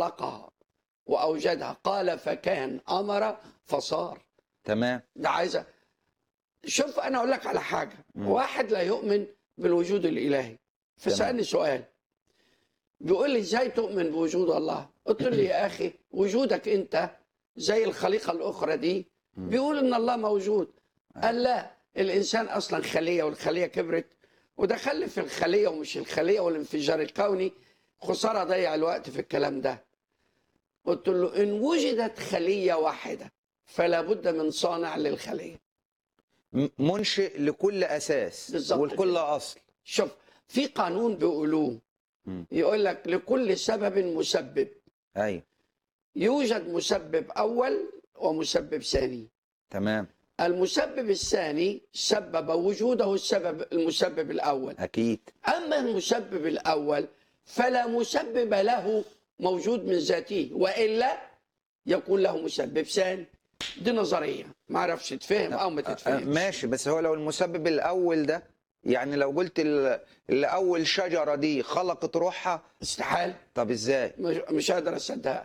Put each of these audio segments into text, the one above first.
خلقها واوجدها قال فكان امر فصار تمام ده عايزه شوف انا اقول لك على حاجه مم. واحد لا يؤمن بالوجود الالهي فسالني سؤال بيقول لي ازاي تؤمن بوجود الله قلت له يا اخي وجودك انت زي الخليقه الاخرى دي مم. بيقول ان الله موجود قال لا الانسان اصلا خليه والخليه كبرت ودخل في الخليه ومش الخليه والانفجار الكوني خساره ضيع الوقت في الكلام ده قلت له ان وجدت خليه واحده فلا بد من صانع للخليه م- منشئ لكل اساس بالظبط ولكل كده. اصل شوف في قانون بيقولوه مم. يقول لك لكل سبب مسبب ايوه يوجد مسبب اول ومسبب ثاني تمام المسبب الثاني سبب وجوده السبب المسبب الاول اكيد اما المسبب الاول فلا مسبب له موجود من ذاته والا يكون له مسبب ثاني دي نظريه ما اعرفش تتفهم او ما أه، تتفهمش ماشي بس هو لو المسبب الاول ده يعني لو قلت ال- الاول شجره دي خلقت روحها استحال طب ازاي مش مش قادر اصدقها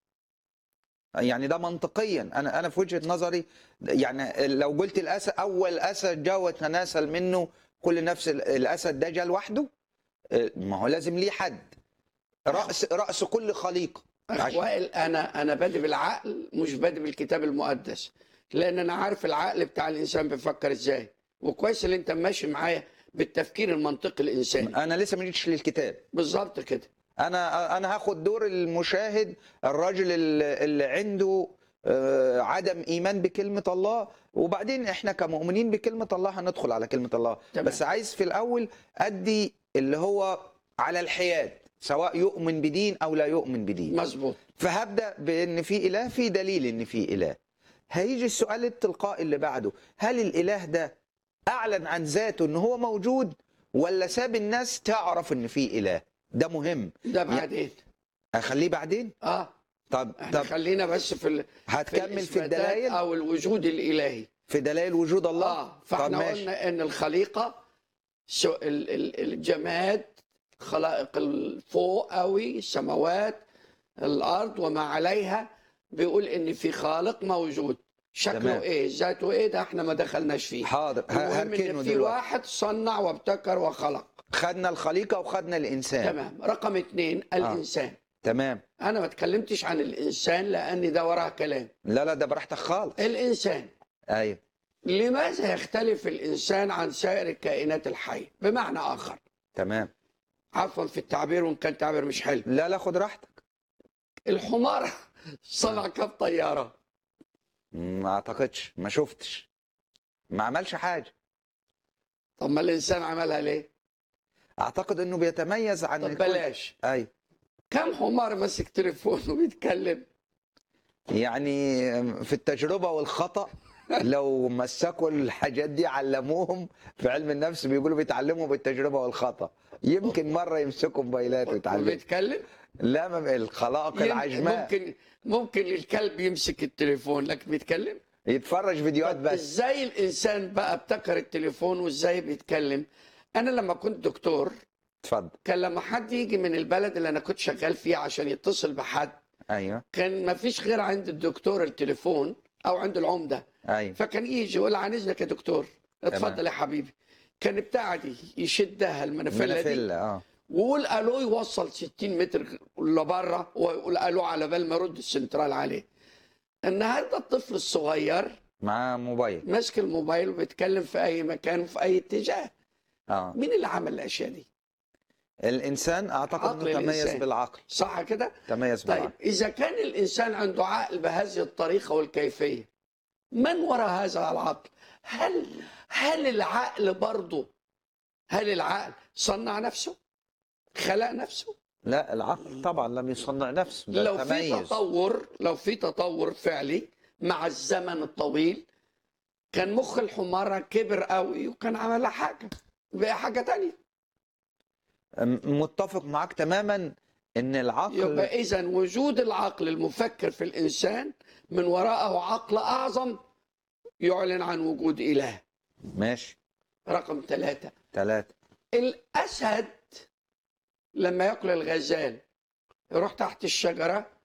يعني ده منطقيا انا انا في وجهه نظري يعني لو قلت الاسد اول اسد جاء وتناسل منه كل نفس ال- الاسد ده جاء لوحده أه، ما هو لازم ليه حد راس راس كل خليقه عشان- وائل انا انا بادئ بالعقل مش بادئ بالكتاب المقدس لان انا عارف العقل بتاع الانسان بيفكر ازاي وكويس اللي انت ماشي معايا بالتفكير المنطقي الانساني انا لسه ما جيتش للكتاب بالظبط كده انا انا هاخد دور المشاهد الراجل اللي اللي عنده آه، عدم ايمان بكلمه الله وبعدين احنا كمؤمنين بكلمه الله هندخل على كلمه الله تمام. بس عايز في الاول ادي اللي هو على الحياد سواء يؤمن بدين او لا يؤمن بدين مظبوط فهبدا بان في اله في دليل ان في اله هيجي السؤال التلقائي اللي بعده هل الاله ده اعلن عن ذاته ان هو موجود ولا ساب الناس تعرف ان في اله ده مهم ده بعدين اخليه بعدين اه طب احنا طب خلينا بس في ال... هتكمل في الإثباتات الدلائل او الوجود الالهي في دلائل وجود الله اه طب فاحنا ماشي قلنا ان الخليقه سو ال- ال- الجماد خلائق الفوق قوي السماوات الارض وما عليها بيقول ان في خالق موجود شكله تمام. ايه ذاته ايه ده احنا ما دخلناش فيه حاضر ه- المهم هركنه ان في دلوقتي واحد صنع وابتكر وخلق خدنا الخليقه وخدنا الانسان تمام رقم اثنين الانسان تمام انا ما اتكلمتش عن الانسان لان ده وراه كلام لا لا ده براحتك خالص الانسان ايوه لماذا يختلف الانسان عن سائر الكائنات الحيه بمعنى اخر تمام عفوا في التعبير وان كان تعبير مش حلو لا لا خد راحتك الحمار صنع كم طياره ما اعتقدش ما شفتش ما عملش حاجه طب ما الانسان عملها ليه اعتقد انه بيتميز عن طب الكل. بلاش ايوه كم حمار ماسك تليفون وبيتكلم يعني في التجربه والخطا لو مسكوا الحاجات دي علموهم في علم النفس بيقولوا بيتعلموا بالتجربه والخطا يمكن مره يمسكوا موبايلات ويتعلموا وبيتكلم لا ما الخلائق يمكن- العجماء ممكن ممكن الكلب يمسك التليفون لكن بيتكلم يتفرج فيديوهات طب بس ازاي الانسان بقى ابتكر التليفون وازاي بيتكلم انا لما كنت دكتور اتفضل كان لما حد يجي من البلد اللي انا كنت شغال فيه عشان يتصل بحد ايوه كان ما فيش غير عند الدكتور التليفون او عند العمده ايوه فكان يجي يقول عن اذنك يا دكتور اتفضل يا حبيبي كان بتاع دي يشدها المنفله دي منافله اه ويقول الو يوصل 60 متر لبره ويقول الو على بال ما يرد السنترال عليه النهارده الطفل الصغير مع موبايل ماسك الموبايل وبيتكلم في اي مكان وفي اي اتجاه اه مين اللي عمل الاشياء دي الانسان اعتقد عقل انه تميز الإنسان. بالعقل صح كده تميز طيب بالعقل اذا كان الانسان عنده عقل بهذه الطريقه والكيفيه من وراء هذا العقل هل هل العقل برضه هل العقل صنع نفسه خلق نفسه لا العقل طبعا لم يصنع نفسه ده لو في تميز تطور لو في تطور فعلي مع الزمن الطويل كان مخ الحمارة كبر قوي وكان عمل حاجة بقى حاجة تانية م- متفق معاك تماما ان العقل يبقى إذا وجود العقل المفكر في الإنسان من وراءه عقل أعظم يعلن عن وجود إله ماشي رقم ثلاثة ثلاثة الأسد لما يأكل الغزال يروح تحت الشجره